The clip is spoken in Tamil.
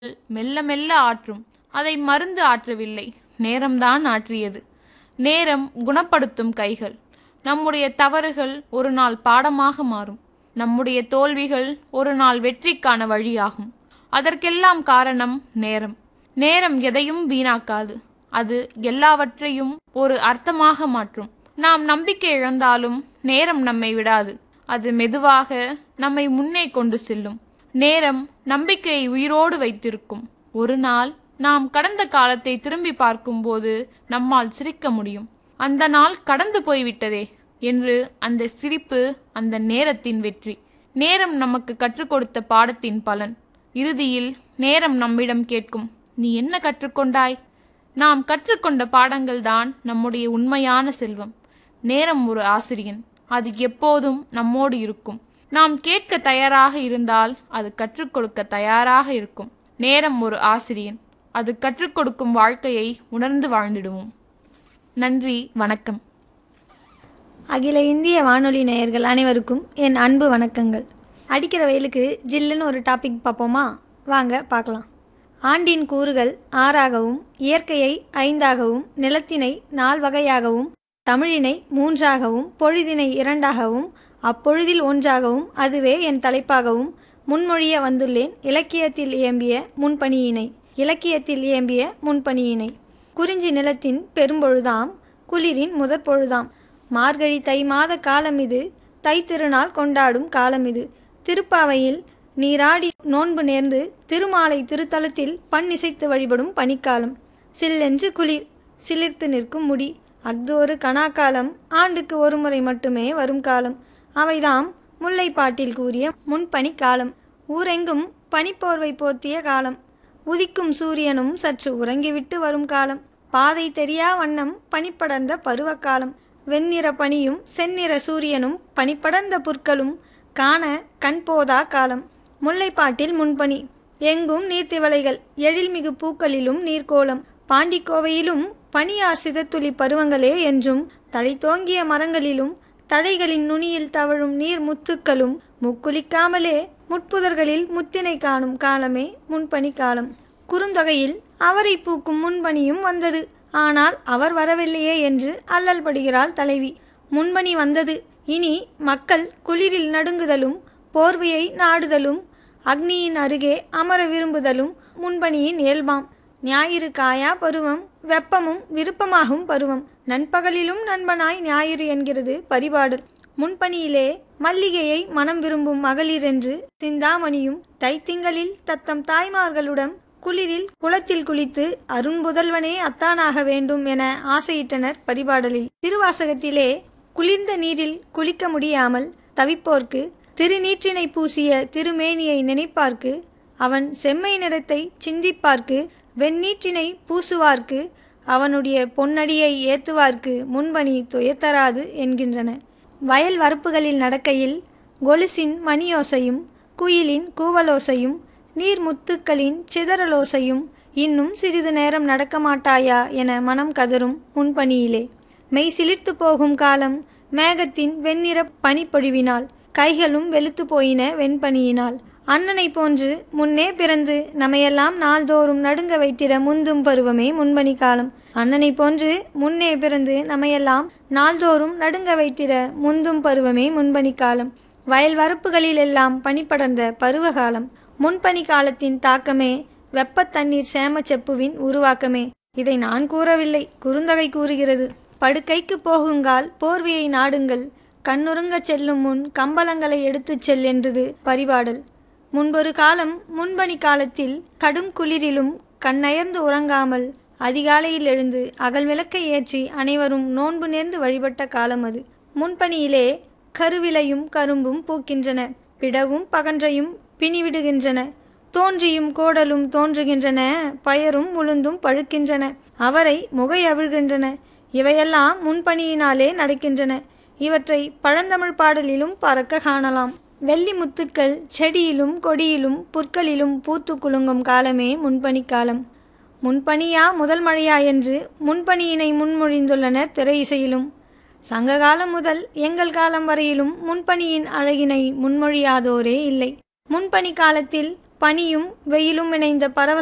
மெல்ல மெல்ல ஆற்றும் அதை மருந்து ஆற்றவில்லை நேரம்தான் ஆற்றியது நேரம் குணப்படுத்தும் கைகள் நம்முடைய தவறுகள் ஒரு நாள் பாடமாக மாறும் நம்முடைய தோல்விகள் ஒரு நாள் வெற்றிக்கான வழியாகும் அதற்கெல்லாம் காரணம் நேரம் நேரம் எதையும் வீணாக்காது அது எல்லாவற்றையும் ஒரு அர்த்தமாக மாற்றும் நாம் நம்பிக்கை இழந்தாலும் நேரம் நம்மை விடாது அது மெதுவாக நம்மை முன்னே கொண்டு செல்லும் நேரம் நம்பிக்கையை உயிரோடு வைத்திருக்கும் ஒரு நாள் நாம் கடந்த காலத்தை திரும்பி பார்க்கும்போது நம்மால் சிரிக்க முடியும் அந்த நாள் கடந்து போய்விட்டதே என்று அந்த சிரிப்பு அந்த நேரத்தின் வெற்றி நேரம் நமக்கு கற்றுக் கொடுத்த பாடத்தின் பலன் இறுதியில் நேரம் நம்மிடம் கேட்கும் நீ என்ன கற்றுக்கொண்டாய் நாம் கற்றுக்கொண்ட பாடங்கள்தான் நம்முடைய உண்மையான செல்வம் நேரம் ஒரு ஆசிரியன் அது எப்போதும் நம்மோடு இருக்கும் நாம் கேட்க தயாராக இருந்தால் அது கற்றுக் கொடுக்க தயாராக இருக்கும் நேரம் ஒரு ஆசிரியன் அது கற்றுக் கொடுக்கும் வாழ்க்கையை உணர்ந்து வாழ்ந்திடுவோம் நன்றி வணக்கம் அகில இந்திய வானொலி நேயர்கள் அனைவருக்கும் என் அன்பு வணக்கங்கள் அடிக்கிற வெயிலுக்கு ஜில்லுன்னு ஒரு டாபிக் பார்ப்போமா வாங்க பார்க்கலாம் ஆண்டின் கூறுகள் ஆறாகவும் இயற்கையை ஐந்தாகவும் நிலத்தினை நால்வகையாகவும் தமிழினை மூன்றாகவும் பொழுதினை இரண்டாகவும் அப்பொழுதில் ஒன்றாகவும் அதுவே என் தலைப்பாகவும் முன்மொழிய வந்துள்ளேன் இலக்கியத்தில் இயம்பிய முன்பணியினை இலக்கியத்தில் இயம்பிய முன்பணியினை குறிஞ்சி நிலத்தின் பெரும்பொழுதாம் குளிரின் முதற் பொழுதாம் மார்கழி தை மாத காலம் இது தை திருநாள் கொண்டாடும் காலம் இது திருப்பாவையில் நீராடி நோன்பு நேர்ந்து திருமாலை திருத்தலத்தில் பண்ணிசைத்து வழிபடும் பனிக்காலம் சில்லென்று குளிர் சிலிர்த்து நிற்கும் முடி அஃதொரு கணாக்காலம் ஆண்டுக்கு ஒரு முறை மட்டுமே வரும் காலம் அவைதாம் முல்லைப்பாட்டில் கூறிய முன்பனி காலம் ஊரெங்கும் பனிப்போர்வை போர்த்திய காலம் உதிக்கும் சூரியனும் சற்று உறங்கிவிட்டு வரும் காலம் பாதை தெரியா வண்ணம் பனிப்படர்ந்த பருவக்காலம் வெண்ணிற பனியும் செந்நிற சூரியனும் பனிப்படர்ந்த புற்களும் காண கண் போதா காலம் முல்லைப்பாட்டில் முன்பனி எங்கும் நீர்த்திவளைகள் எழில்மிகு பூக்களிலும் நீர்க்கோலம் பாண்டிக்கோவையிலும் பனியார் சிதத்துளி பருவங்களே என்றும் தழைத்தோங்கிய மரங்களிலும் தடைகளின் நுனியில் தவழும் நீர் முத்துக்களும் முக்குளிக்காமலே முட்புதர்களில் முத்தினை காணும் காலமே முன்பனி காலம் குறுந்தொகையில் அவரை பூக்கும் முன்பனியும் வந்தது ஆனால் அவர் வரவில்லையே என்று அல்லல் படுகிறாள் தலைவி முன்பனி வந்தது இனி மக்கள் குளிரில் நடுங்குதலும் போர்வையை நாடுதலும் அக்னியின் அருகே அமர விரும்புதலும் முன்பனியின் இயல்பாம் ஞாயிறு காயா பருவம் வெப்பமும் விருப்பமாகும் பருவம் நண்பகலிலும் நண்பனாய் ஞாயிறு என்கிறது பரிபாடல் முன்பனியிலே மல்லிகையை மனம் விரும்பும் மகளிர் என்று சிந்தாமணியும் தைத்திங்களில் தத்தம் தாய்மார்களுடன் குளிரில் குளத்தில் குளித்து அருண்புதல்வனே அத்தானாக வேண்டும் என ஆசையிட்டனர் பரிபாடலில் திருவாசகத்திலே குளிர்ந்த நீரில் குளிக்க முடியாமல் தவிப்போர்க்கு திருநீற்றினை பூசிய திருமேனியை நினைப்பார்க்கு அவன் செம்மை நிறத்தை சிந்திப்பார்க்கு வெண்ணீற்றினை பூசுவார்க்கு அவனுடைய பொன்னடியை ஏத்துவார்க்கு முன்பணி துயத்தராது என்கின்றன வயல் வரப்புகளில் நடக்கையில் கொலுசின் மணியோசையும் குயிலின் கூவலோசையும் நீர்முத்துக்களின் சிதறலோசையும் இன்னும் சிறிது நேரம் நடக்க மாட்டாயா என மனம் கதரும் முன்பணியிலே மெய் சிலிர்த்து போகும் காலம் மேகத்தின் வெண்ணிற பனிப்பொழிவினால் கைகளும் வெளுத்து போயின வெண்பனியினால் அண்ணனை போன்று முன்னே பிறந்து நம்மையெல்லாம் நாள்தோறும் நடுங்க வைத்திட முந்தும் பருவமே முன்பனி காலம் அண்ணனை போன்று முன்னே பிறந்து நம்மையெல்லாம் நாள்தோறும் நடுங்க வைத்திட முந்தும் பருவமே முன்பனி காலம் வயல் வரப்புகளில் எல்லாம் பனிப்படர்ந்த பருவகாலம் முன்பனி காலத்தின் தாக்கமே வெப்பத் தண்ணீர் சேம செப்புவின் உருவாக்கமே இதை நான் கூறவில்லை குறுந்தகை கூறுகிறது படுக்கைக்கு போகுங்கால் போர்வையை நாடுங்கள் கண்ணுறங்கச் செல்லும் முன் கம்பளங்களை எடுத்துச் செல் என்றது பரிபாடல் முன்பொரு காலம் முன்பனி காலத்தில் கடும் குளிரிலும் கண்ணயர்ந்து உறங்காமல் அதிகாலையில் எழுந்து அகல் விளக்கை ஏற்றி அனைவரும் நோன்பு நேர்ந்து வழிபட்ட காலம் அது முன்பனியிலே கருவிலையும் கரும்பும் பூக்கின்றன பிடவும் பகன்றையும் பிணிவிடுகின்றன தோன்றியும் கோடலும் தோன்றுகின்றன பயரும் உளுந்தும் பழுக்கின்றன அவரை முகை அவிழ்கின்றன இவையெல்லாம் முன்பணியினாலே நடக்கின்றன இவற்றை பழந்தமிழ் பாடலிலும் பறக்க காணலாம் வெள்ளி முத்துக்கள் செடியிலும் கொடியிலும் புற்களிலும் பூத்து குலுங்கும் காலமே முன்பனி காலம் முன்பனியா முதல் மழையா என்று முன்பனியினை முன்மொழிந்துள்ளனர் திரை இசையிலும் சங்ககாலம் முதல் எங்கள் காலம் வரையிலும் முன்பனியின் அழகினை முன்மொழியாதோரே இல்லை முன்பனி காலத்தில் பனியும் வெயிலும் இணைந்த பரவச